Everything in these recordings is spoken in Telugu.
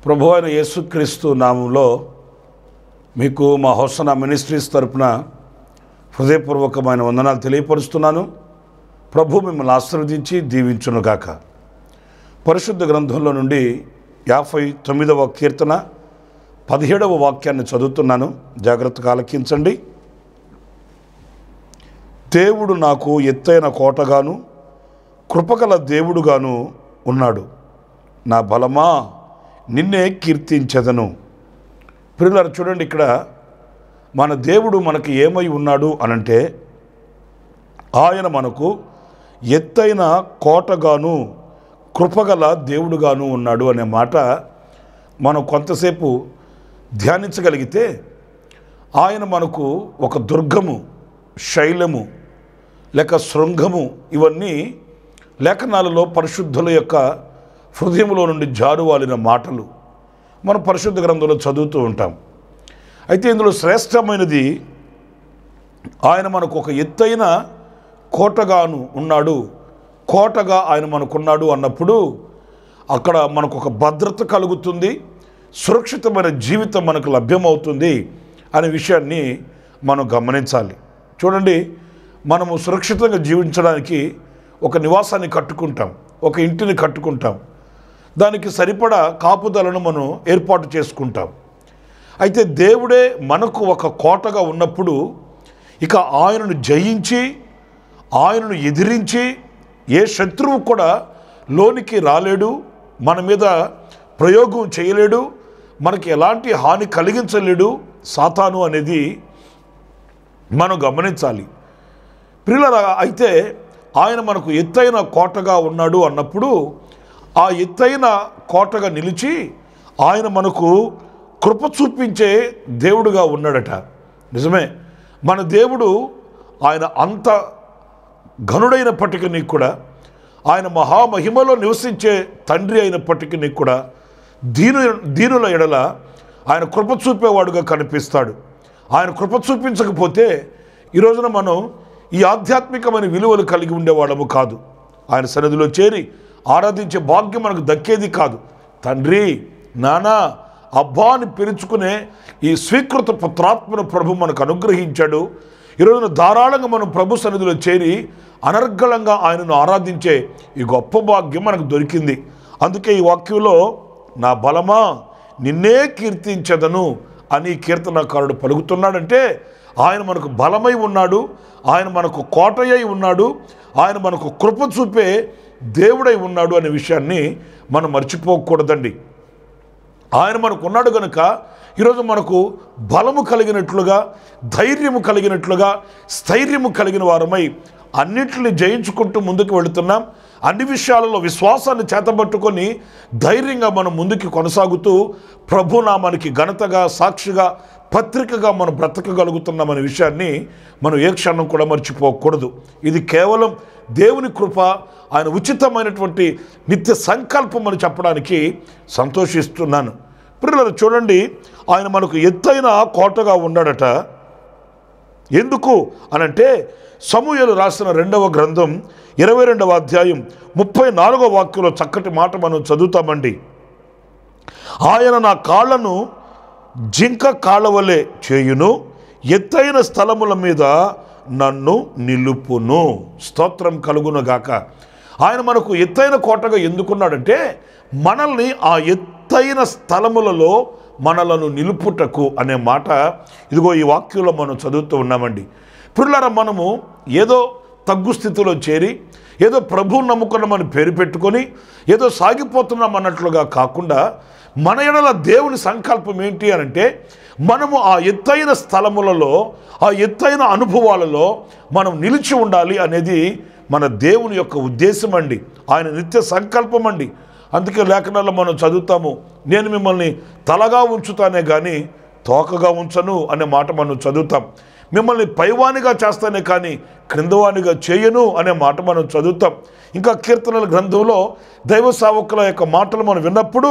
ప్రభు అయిన యేసుక్రీస్తు నామంలో మీకు మా హోసన మినిస్ట్రీస్ తరపున హృదయపూర్వకమైన వందనాలు తెలియపరుస్తున్నాను ప్రభు మిమ్మల్ని ఆశీర్వదించి దీవించునుగాక పరిశుద్ధ గ్రంథంలో నుండి యాభై తొమ్మిదవ కీర్తన పదిహేడవ వాక్యాన్ని చదువుతున్నాను జాగ్రత్తగా ఆలకించండి దేవుడు నాకు ఎత్తైన కోటగాను కృపగల దేవుడుగాను ఉన్నాడు నా బలమా నిన్నే కీర్తించెదను పిల్లలు చూడండి ఇక్కడ మన దేవుడు మనకి ఏమై ఉన్నాడు అనంటే ఆయన మనకు ఎత్తైన కోటగాను కృపగల దేవుడుగాను ఉన్నాడు అనే మాట మనం కొంతసేపు ధ్యానించగలిగితే ఆయన మనకు ఒక దుర్గము శైలము లేక శృంగము ఇవన్నీ లేఖనాలలో పరిశుద్ధుల యొక్క హృదయంలో నుండి జారువాలిన మాటలు మనం పరిశుద్ధ గ్రంథంలో చదువుతూ ఉంటాం అయితే ఇందులో శ్రేష్టమైనది ఆయన మనకు ఒక ఎత్తైన కోటగాను ఉన్నాడు కోటగా ఆయన మనకున్నాడు అన్నప్పుడు అక్కడ మనకు ఒక భద్రత కలుగుతుంది సురక్షితమైన జీవితం మనకు లభ్యమవుతుంది అనే విషయాన్ని మనం గమనించాలి చూడండి మనము సురక్షితంగా జీవించడానికి ఒక నివాసాన్ని కట్టుకుంటాం ఒక ఇంటిని కట్టుకుంటాం దానికి సరిపడా కాపుదలను మనం ఏర్పాటు చేసుకుంటాం అయితే దేవుడే మనకు ఒక కోటగా ఉన్నప్పుడు ఇక ఆయనను జయించి ఆయనను ఎదిరించి ఏ శత్రువు కూడా లోనికి రాలేడు మన మీద ప్రయోగం చేయలేడు మనకి ఎలాంటి హాని కలిగించలేడు సాతాను అనేది మనం గమనించాలి ప్రియుల అయితే ఆయన మనకు ఎత్తైన కోటగా ఉన్నాడు అన్నప్పుడు ఆ ఎత్తైన కోటగా నిలిచి ఆయన మనకు కృప చూపించే దేవుడుగా ఉన్నాడట నిజమే మన దేవుడు ఆయన అంత ఘనుడైనప్పటికీ నీకు కూడా ఆయన మహామహిమలో నివసించే తండ్రి అయినప్పటికీ నీకు కూడా దీను దీనుల ఎడల ఆయన కృప చూపేవాడుగా కనిపిస్తాడు ఆయన కృప చూపించకపోతే ఈ రోజున మనం ఈ ఆధ్యాత్మికమైన విలువలు కలిగి ఉండేవాళ్ళము కాదు ఆయన సన్నిధిలో చేరి ఆరాధించే భాగ్యం మనకు దక్కేది కాదు తండ్రి నానా అబ్బా అని పిలుచుకునే ఈ స్వీకృత పుత్రాత్మను ప్రభు మనకు అనుగ్రహించాడు ఈ రోజున ధారాళంగా మనం ప్రభు సన్నిధిలో చేరి అనర్గళంగా ఆయనను ఆరాధించే ఈ గొప్ప భాగ్యం మనకు దొరికింది అందుకే ఈ వాక్యంలో నా బలమా నిన్నే కీర్తించదను అని కీర్తనకారుడు పలుకుతున్నాడంటే ఆయన మనకు బలమై ఉన్నాడు ఆయన మనకు కోటయ్యై ఉన్నాడు ఆయన మనకు కృప చూపే దేవుడై ఉన్నాడు అనే విషయాన్ని మనం మర్చిపోకూడదండి ఆయన మనకు ఉన్నాడు కనుక ఈరోజు మనకు బలము కలిగినట్లుగా ధైర్యము కలిగినట్లుగా స్థైర్యము కలిగిన వారమై అన్నిటిని జయించుకుంటూ ముందుకు వెళుతున్నాం అన్ని విషయాలలో విశ్వాసాన్ని చేతబట్టుకొని ధైర్యంగా మనం ముందుకు కొనసాగుతూ ప్రభునామానికి ఘనతగా సాక్షిగా పత్రికగా మనం బ్రతకగలుగుతున్నామనే విషయాన్ని మనం ఏ క్షణం కూడా మర్చిపోకూడదు ఇది కేవలం దేవుని కృప ఆయన ఉచితమైనటువంటి నిత్య సంకల్పం అని చెప్పడానికి సంతోషిస్తున్నాను పిల్లలు చూడండి ఆయన మనకు ఎత్తైన కోటగా ఉన్నాడట ఎందుకు అనంటే సమూహలు రాసిన రెండవ గ్రంథం ఇరవై రెండవ అధ్యాయం ముప్పై నాలుగవ వాక్యంలో చక్కటి మాట మనం చదువుతామండి ఆయన నా కాళ్ళను జింక కాళ్ళ వలె చేయును ఎత్తైన స్థలముల మీద నన్ను నిలుపును స్తోత్రం కలుగునుగాక ఆయన మనకు ఎత్తైన కోటగా ఎందుకున్నాడంటే మనల్ని ఆ ఎత్తైన స్థలములలో మనలను నిలుపుటకు అనే మాట ఇదిగో ఈ వాక్యంలో మనం చదువుతూ ఉన్నామండి పిల్లల మనము ఏదో తగ్గు స్థితిలో చేరి ఏదో ప్రభువు నమ్ముకున్నామని పేరు పెట్టుకొని ఏదో సాగిపోతున్నాం అన్నట్లుగా కాకుండా మన ఎడల దేవుని సంకల్పం ఏంటి అనంటే మనము ఆ ఎత్తైన స్థలములలో ఆ ఎత్తైన అనుభవాలలో మనం నిలిచి ఉండాలి అనేది మన దేవుని యొక్క ఉద్దేశం అండి ఆయన నిత్య సంకల్పం అండి అందుకే లేఖనాల్లో మనం చదువుతాము నేను మిమ్మల్ని తలగా ఉంచుతానే కానీ తోకగా ఉంచను అనే మాట మనం చదువుతాం మిమ్మల్ని పైవానిగా చేస్తానే కానీ క్రిందవానిగా చేయను అనే మాట మనం చదువుతాం ఇంకా కీర్తనల గ్రంథంలో దైవ సావకుల యొక్క మాటలు మనం విన్నప్పుడు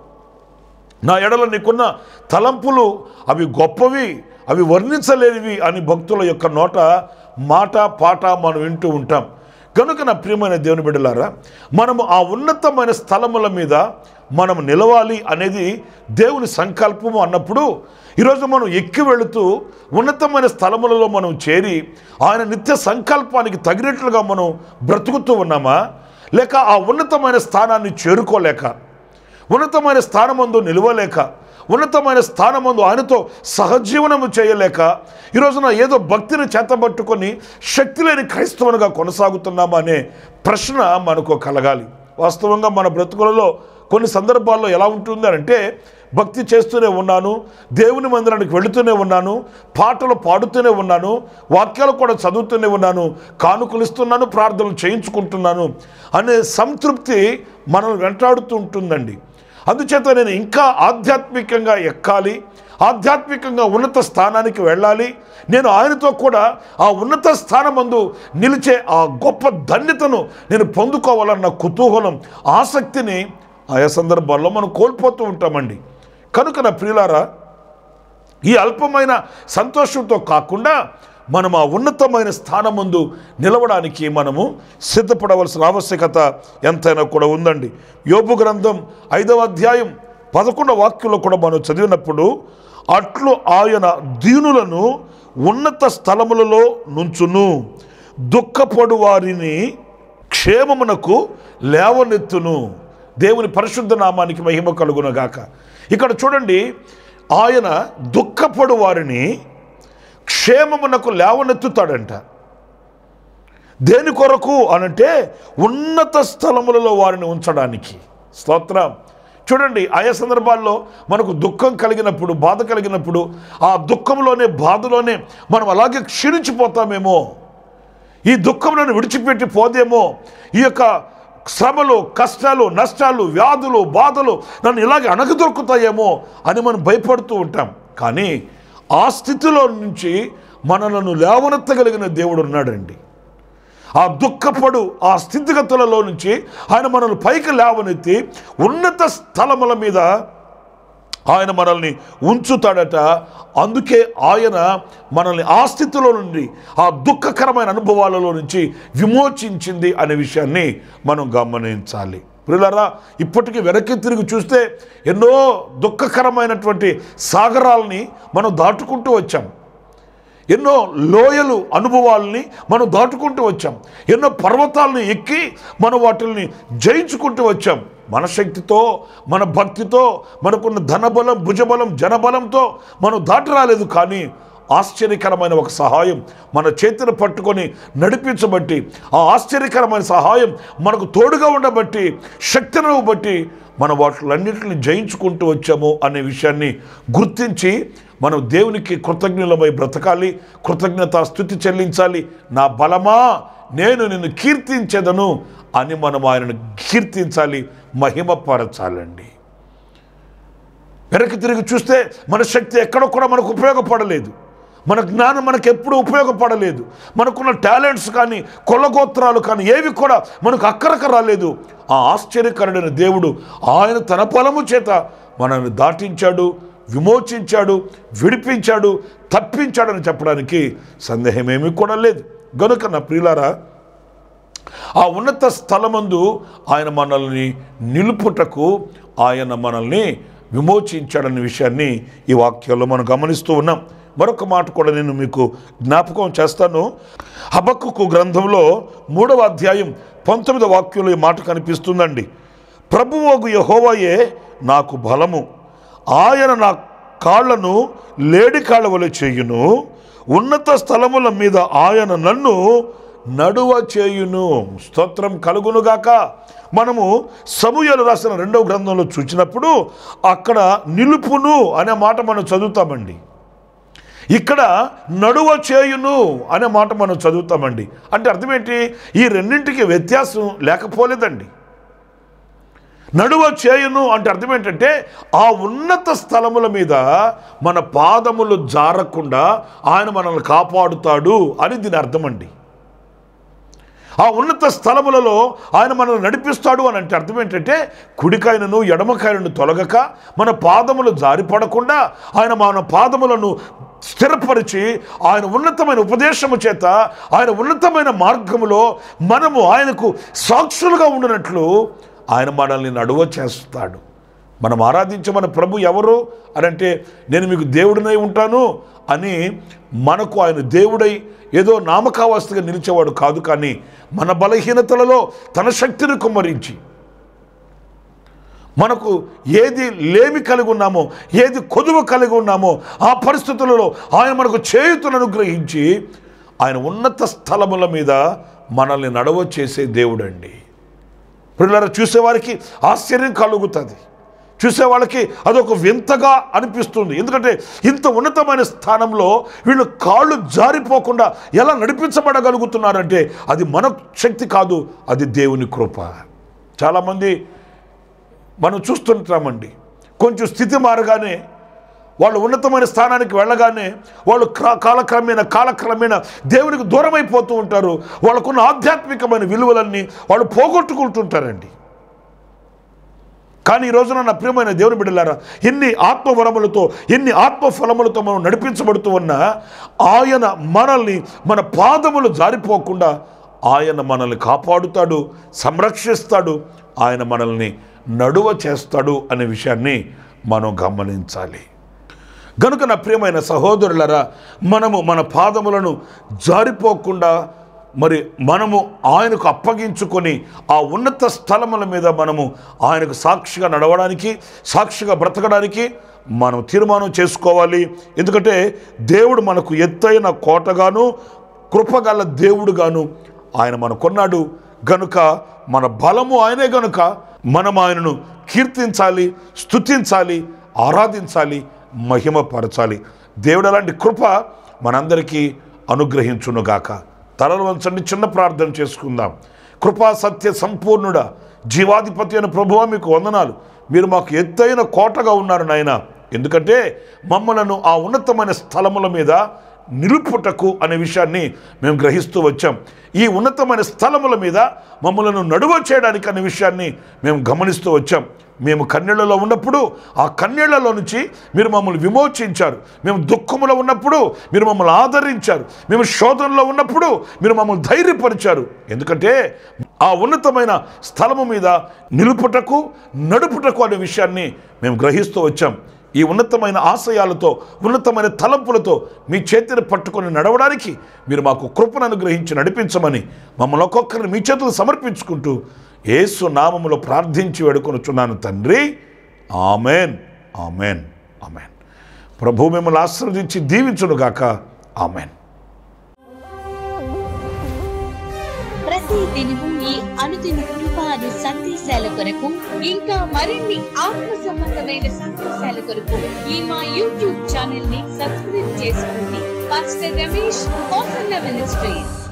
నా ఎడల నీకున్న తలంపులు అవి గొప్పవి అవి వర్ణించలేనివి అని భక్తుల యొక్క నోట మాట పాట మనం వింటూ ఉంటాం కనుక నా ప్రియమైన దేవుని బిడ్డలారా మనము ఆ ఉన్నతమైన స్థలముల మీద మనం నిలవాలి అనేది దేవుని సంకల్పము అన్నప్పుడు ఈరోజు మనం ఎక్కి వెళుతూ ఉన్నతమైన స్థలములలో మనం చేరి ఆయన నిత్య సంకల్పానికి తగినట్లుగా మనం బ్రతుకుతూ ఉన్నామా లేక ఆ ఉన్నతమైన స్థానాన్ని చేరుకోలేక ఉన్నతమైన స్థానమందు నిలవలేక ఉన్నతమైన స్థానమందు ఆయనతో సహజీవనము చేయలేక ఈ రోజున ఏదో భక్తిని చేతబట్టుకొని శక్తి లేని క్రైస్తవునిగా కొనసాగుతున్నామా అనే ప్రశ్న మనకు కలగాలి వాస్తవంగా మన బ్రతుకులలో కొన్ని సందర్భాల్లో ఎలా ఉంటుంది అంటే భక్తి చేస్తూనే ఉన్నాను దేవుని మందిరానికి వెళుతూనే ఉన్నాను పాటలు పాడుతూనే ఉన్నాను వాక్యాలు కూడా చదువుతూనే ఉన్నాను కానుకలు ఇస్తున్నాను ప్రార్థనలు చేయించుకుంటున్నాను అనే సంతృప్తి మనల్ని వెంటాడుతూ ఉంటుందండి అందుచేత నేను ఇంకా ఆధ్యాత్మికంగా ఎక్కాలి ఆధ్యాత్మికంగా ఉన్నత స్థానానికి వెళ్ళాలి నేను ఆయనతో కూడా ఆ ఉన్నత స్థానమందు నిలిచే ఆ గొప్ప ధన్యతను నేను పొందుకోవాలన్న కుతూహలం ఆసక్తిని ఆయా సందర్భాల్లో మనం కోల్పోతూ ఉంటామండి కనుక నా ప్రియులారా ఈ అల్పమైన సంతోషంతో కాకుండా మనం ఆ ఉన్నతమైన స్థానం ముందు నిలవడానికి మనము సిద్ధపడవలసిన ఆవశ్యకత ఎంతైనా కూడా ఉందండి యోబు గ్రంథం ఐదవ అధ్యాయం పదకొండవ వాక్యంలో కూడా మనం చదివినప్పుడు అట్లు ఆయన దీనులను ఉన్నత స్థలములలో నుంచును దుఃఖపడు వారిని క్షేమమునకు లేవనెత్తును దేవుని పరిశుద్ధ నామానికి మహిమ కలుగునగాక ఇక్కడ చూడండి ఆయన దుఃఖపడు వారిని క్షేమమునకు లేవనెత్తుతాడంట దేని కొరకు అనంటే ఉన్నత స్థలములలో వారిని ఉంచడానికి స్తోత్రం చూడండి ఆయా సందర్భాల్లో మనకు దుఃఖం కలిగినప్పుడు బాధ కలిగినప్పుడు ఆ దుఃఖంలోనే బాధలోనే మనం అలాగే క్షీణించిపోతామేమో ఈ దుఃఖంలను విడిచిపెట్టి పోదేమో ఈ యొక్క శ్రమలు కష్టాలు నష్టాలు వ్యాధులు బాధలు నన్ను ఇలాగే అణగదొరుకుతాయేమో అని మనం భయపడుతూ ఉంటాం కానీ ఆ స్థితిలో నుంచి మనలను లేవనెత్తగలిగిన దేవుడు ఉన్నాడండి ఆ దుఃఖపడు ఆ స్థితిగతులలో నుంచి ఆయన మనల్ని పైకి లేవనెత్తి ఉన్నత స్థలముల మీద ఆయన మనల్ని ఉంచుతాడట అందుకే ఆయన మనల్ని ఆ స్థితిలో నుండి ఆ దుఃఖకరమైన అనుభవాలలో నుంచి విమోచించింది అనే విషయాన్ని మనం గమనించాలి ప్రియులారా ఇప్పటికీ వెనక్కి తిరిగి చూస్తే ఎన్నో దుఃఖకరమైనటువంటి సాగరాలని మనం దాటుకుంటూ వచ్చాం ఎన్నో లోయలు అనుభవాల్ని మనం దాటుకుంటూ వచ్చాం ఎన్నో పర్వతాలను ఎక్కి మనం వాటిని జయించుకుంటూ వచ్చాం మన శక్తితో మన భక్తితో మనకున్న ధనబలం భుజబలం జనబలంతో మనం దాటి రాలేదు కానీ ఆశ్చర్యకరమైన ఒక సహాయం మన చేతిని పట్టుకొని నడిపించబట్టి ఆ ఆశ్చర్యకరమైన సహాయం మనకు తోడుగా ఉండబట్టి శక్తిని బట్టి మనం వాటిలన్నింటిని జయించుకుంటూ వచ్చాము అనే విషయాన్ని గుర్తించి మనం దేవునికి కృతజ్ఞులమై బ్రతకాలి కృతజ్ఞత స్థుతి చెల్లించాలి నా బలమా నేను నిన్ను కీర్తించెదను అని మనం ఆయనను కీర్తించాలి మహిమపరచాలండి వెనక్కి తిరిగి చూస్తే మన శక్తి ఎక్కడ కూడా మనకు ఉపయోగపడలేదు మన జ్ఞానం మనకు ఎప్పుడు ఉపయోగపడలేదు మనకున్న టాలెంట్స్ కానీ కొల్లగోత్రాలు కానీ ఏవి కూడా మనకు అక్కరక రాలేదు ఆ ఆశ్చర్యకరుడైన దేవుడు ఆయన తన పొలము చేత మనల్ని దాటించాడు విమోచించాడు విడిపించాడు తప్పించాడని చెప్పడానికి సందేహమేమీ కూడా లేదు గనుక నా ప్రియులారా ఆ ఉన్నత స్థలమందు ఆయన మనల్ని నిలుపుటకు ఆయన మనల్ని విమోచించాడనే విషయాన్ని ఈ వాక్యంలో మనం గమనిస్తూ ఉన్నాం మరొక మాట కూడా నేను మీకు జ్ఞాపకం చేస్తాను హబక్కుకు గ్రంథంలో మూడవ అధ్యాయం పంతొమ్మిదవ వాక్యంలో ఈ మాట కనిపిస్తుందండి ప్రభువోగు యహోవయే నాకు బలము ఆయన నా కాళ్ళను లేడి కాళ్ళ వలె చేయును ఉన్నత స్థలముల మీద ఆయన నన్ను నడువ చేయును స్తోత్రం కలుగునుగాక మనము సమూహలు రాసిన రెండవ గ్రంథంలో చూసినప్పుడు అక్కడ నిలుపును అనే మాట మనం చదువుతామండి ఇక్కడ నడువ చేయును అనే మాట మనం చదువుతామండి అంటే అర్థం ఏంటి ఈ రెండింటికి వ్యత్యాసం లేకపోలేదండి నడువ చేయును అంటే అర్థం ఏంటంటే ఆ ఉన్నత స్థలముల మీద మన పాదములు జారకుండా ఆయన మనల్ని కాపాడుతాడు అని దీని అర్థం అండి ఆ ఉన్నత స్థలములలో ఆయన మనల్ని నడిపిస్తాడు అని అంటే అర్థం ఏంటంటే కుడికాయనను ఎడమకాయలను తొలగక మన పాదములు జారిపడకుండా ఆయన మన పాదములను స్థిరపరిచి ఆయన ఉన్నతమైన ఉపదేశము చేత ఆయన ఉన్నతమైన మార్గములో మనము ఆయనకు సాక్షులుగా ఉండినట్లు ఆయన మనల్ని నడువ చేస్తాడు మనం ఆరాధించే మన ప్రభు ఎవరు అని అంటే నేను మీకు దేవుడినై ఉంటాను అని మనకు ఆయన దేవుడై ఏదో నామకావస్థగా నిలిచేవాడు కాదు కానీ మన బలహీనతలలో తన శక్తిని కుమ్మరించి మనకు ఏది లేమి కలిగి ఉన్నామో ఏది కొదువ కలిగి ఉన్నామో ఆ పరిస్థితులలో ఆయన మనకు చేయుతులను అనుగ్రహించి ఆయన ఉన్నత స్థలముల మీద మనల్ని నడవ చేసే దేవుడండి పిల్లలు చూసేవారికి ఆశ్చర్యం కలుగుతుంది చూసే వాళ్ళకి అదొక వింతగా అనిపిస్తుంది ఎందుకంటే ఇంత ఉన్నతమైన స్థానంలో వీళ్ళు కాళ్ళు జారిపోకుండా ఎలా నడిపించబడగలుగుతున్నారంటే అది మన శక్తి కాదు అది దేవుని కృప చాలామంది మనం చూస్తుంటామండి కొంచెం స్థితి మారగానే వాళ్ళు ఉన్నతమైన స్థానానికి వెళ్ళగానే వాళ్ళు క్ర- కాలక్రమేణా కాలక్రమేణా దేవునికి దూరం అయిపోతూ ఉంటారు వాళ్ళకున్న ఆధ్యాత్మికమైన విలువలన్నీ వాళ్ళు పోగొట్టుకుంటుంటారండి కానీ ఈ రోజున నా ప్రియమైన దేవుని బిడ్డలారా ఎన్ని ఆత్మవరములతో ఎన్ని ఆత్మఫలములతో మనం నడిపించబడుతూ ఉన్నా ఆయన మనల్ని మన పాదములు జారిపోకుండా ఆయన మనల్ని కాపాడుతాడు సంరక్షిస్తాడు ఆయన మనల్ని నడువ చేస్తాడు అనే విషయాన్ని మనం గమనించాలి గనుక నా ప్రియమైన సహోదరులరా మనము మన పాదములను జారిపోకుండా మరి మనము ఆయనకు అప్పగించుకొని ఆ ఉన్నత స్థలముల మీద మనము ఆయనకు సాక్షిగా నడవడానికి సాక్షిగా బ్రతకడానికి మనం తీర్మానం చేసుకోవాలి ఎందుకంటే దేవుడు మనకు ఎత్తైన కోటగాను కృపగల దేవుడుగాను ఆయన మనకున్నాడు గనుక మన బలము ఆయనే గనుక మనం ఆయనను కీర్తించాలి స్తుతించాలి ఆరాధించాలి మహిమపరచాలి దేవుడు అలాంటి కృప మనందరికీ అనుగ్రహించునుగాక తలలు వంచండి చిన్న ప్రార్థన చేసుకుందాం కృపా సత్య సంపూర్ణుడ జీవాధిపతి అయిన ప్రభువా మీకు వందనాలు మీరు మాకు ఎత్తైన కోటగా ఉన్నారు నాయన ఎందుకంటే మమ్మలను ఆ ఉన్నతమైన స్థలముల మీద నిలుపుటకు అనే విషయాన్ని మేము గ్రహిస్తూ వచ్చాం ఈ ఉన్నతమైన స్థలముల మీద మమ్మలను నడువ చేయడానికి అనే విషయాన్ని మేము గమనిస్తూ వచ్చాం మేము కన్నీళ్లలో ఉన్నప్పుడు ఆ కన్నీళ్లలో నుంచి మీరు మమ్మల్ని విమోచించారు మేము దుఃఖములో ఉన్నప్పుడు మీరు మమ్మల్ని ఆదరించారు మేము శోధనలో ఉన్నప్పుడు మీరు మమ్మల్ని ధైర్యపరిచారు ఎందుకంటే ఆ ఉన్నతమైన స్థలము మీద నిలుపుటకు నడుపుటకు అనే విషయాన్ని మేము గ్రహిస్తూ వచ్చాం ఈ ఉన్నతమైన ఆశయాలతో ఉన్నతమైన తలంపులతో మీ చేతిని పట్టుకొని నడవడానికి మీరు మాకు కృపను అనుగ్రహించి నడిపించమని మమ్మల్ని ఒక్కొక్కరిని మీ చేతులు సమర్పించుకుంటూ యేసు నామములో ప్రార్థించి వేడుకొనుచున్నాను తండ్రి ఆమెన్ ఆమెన్ ఆమెన్ ప్రభు మిమ్మల్ని ఆశీర్వదించి దీవించునుగాక ఆమెన్ ప్రతి దినము ఈ అనుదిన కృపాను సందేశాల కొరకు ఇంకా మరిన్ని ఆత్మ సంబంధమైన సందేశాల కొరకు ఈ మా యూట్యూబ్ ఛానల్ ని సబ్స్క్రైబ్ చేసుకోండి పాస్టర్ రమేష్ కోసన్న మినిస్ట్రీస్